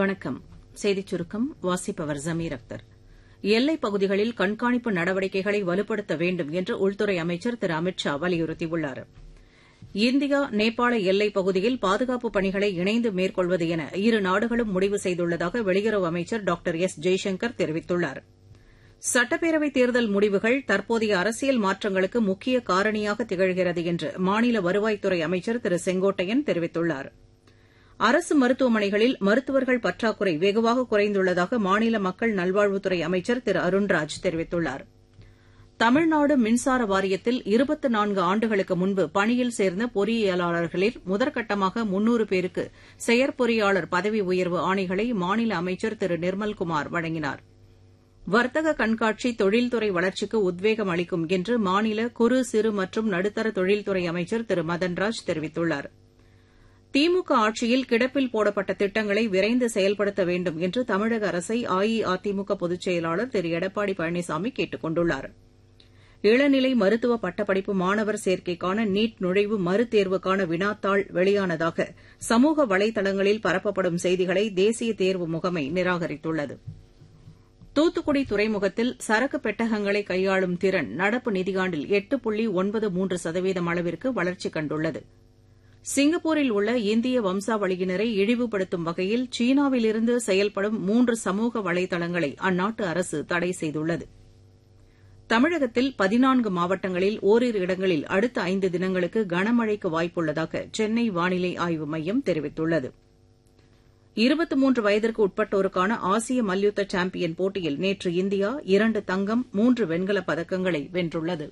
வணக்கம் செய்திச் சுருக்கம் வாசிப்பவர் ஜமீர் அக்தர் எல்லைப் பகுதிகளில் கண்காணிப்பு நடவடிக்கைகளை வலுப்படுத்த வேண்டும் என்று உள்துறை அமைச்சர் திரு அமித் ஷா வலியுறுத்தியுள்ளார் இந்தியா நேபாள எல்லைப் பகுதியில் பாதுகாப்புப் பணிகளை இணைந்து மேற்கொள்வது என இரு நாடுகளும் முடிவு செய்துள்ளதாக வெளியுறவு அமைச்சர் டாக்டர் எஸ் ஜெய்சங்கர் தெரிவித்துள்ளார் சட்டப்பேரவைத் தேர்தல் முடிவுகள் தற்போதைய அரசியல் மாற்றங்களுக்கு முக்கிய காரணியாக திகழ்கிறது என்று மாநில வருவாய்த்துறை அமைச்சர் திரு செங்கோட்டையன் தெரிவித்துள்ளாா் அரசு மருத்துவமனைகளில் மருத்துவர்கள் பற்றாக்குறை வெகுவாக குறைந்துள்ளதாக மாநில மக்கள் நல்வாழ்வுத்துறை அமைச்சர் திரு அருண்ராஜ் தெரிவித்துள்ளார் தமிழ்நாடு மின்சார வாரியத்தில் இருபத்து நான்கு ஆண்டுகளுக்கு முன்பு பணியில் சேர்ந்த பொறியியலாளர்களில் முதற்கட்டமாக முன்னூறு பேருக்கு செயற்பொறியாளர் பதவி உயர்வு ஆணைகளை மாநில அமைச்சர் திரு நிர்மல்குமார் வழங்கினார் வர்த்தக கண்காட்சி தொழில்துறை வளர்ச்சிக்கு உத்வேகம் அளிக்கும் என்று மாநில குறு சிறு மற்றும் நடுத்தர தொழில்துறை அமைச்சர் திரு மதன்ராஜ் தெரிவித்துள்ளாா் திமுக ஆட்சியில் கிடப்பில் போடப்பட்ட திட்டங்களை விரைந்து செயல்படுத்த வேண்டும் என்று தமிழக அரசை அஇஅதிமுக பொதுச் செயலாளர் திரு எடப்பாடி பழனிசாமி கேட்டுக் கொண்டுள்ளார் இளநிலை மருத்துவ பட்டப்படிப்பு மாணவர் சேர்க்கைக்கான நீட் நுழைவு மறுதேர்வுக்கான வினாத்தாள் வெளியானதாக சமூக வலைதளங்களில் பரப்பப்படும் செய்திகளை தேசிய தேர்வு முகமை நிராகரித்துள்ளது தூத்துக்குடி துறைமுகத்தில் சரக்கு பெட்டகங்களை கையாளும் திறன் நடப்பு நிதியாண்டில் எட்டு புள்ளி ஒன்பது மூன்று சதவீதம் அளவிற்கு வளர்ச்சி கண்டுள்ளது சிங்கப்பூரில் உள்ள இந்திய வம்சாவளியினரை இழிவுபடுத்தும் வகையில் சீனாவிலிருந்து செயல்படும் மூன்று சமூக வலைதளங்களை அந்நாட்டு அரசு தடை செய்துள்ளது தமிழகத்தில் பதினான்கு மாவட்டங்களில் ஓரிரு இடங்களில் அடுத்த ஐந்து தினங்களுக்கு கனமழைக்கு வாய்ப்புள்ளதாக சென்னை வானிலை ஆய்வு மையம் தெரிவித்துள்ளது இருபத்தி மூன்று வயதிற்கு உட்பட்டோருக்கான ஆசிய மல்யுத்த சாம்பியன் போட்டியில் நேற்று இந்தியா இரண்டு தங்கம் மூன்று வெண்கலப் பதக்கங்களை வென்றுள்ளது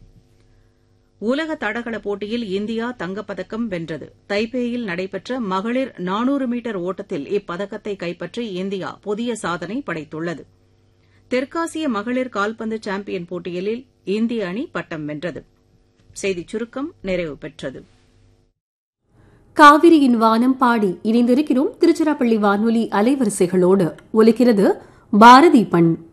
உலக தடகள போட்டியில் இந்தியா தங்கப்பதக்கம் வென்றது தைபேயில் நடைபெற்ற மகளிர் நானூறு மீட்டர் ஓட்டத்தில் இப்பதக்கத்தை கைப்பற்றி இந்தியா புதிய சாதனை படைத்துள்ளது தெற்காசிய மகளிர் கால்பந்து சாம்பியன் போட்டியில் இந்திய அணி பட்டம் வென்றது செய்திச் சுருக்கம் நிறைவு பெற்றது காவிரியின் வானம் பாடி இணைந்திருக்கிறோம் திருச்சிராப்பள்ளி வானொலி அலைவரிசைகளோடு ஒலிக்கிறது பாரதி பண்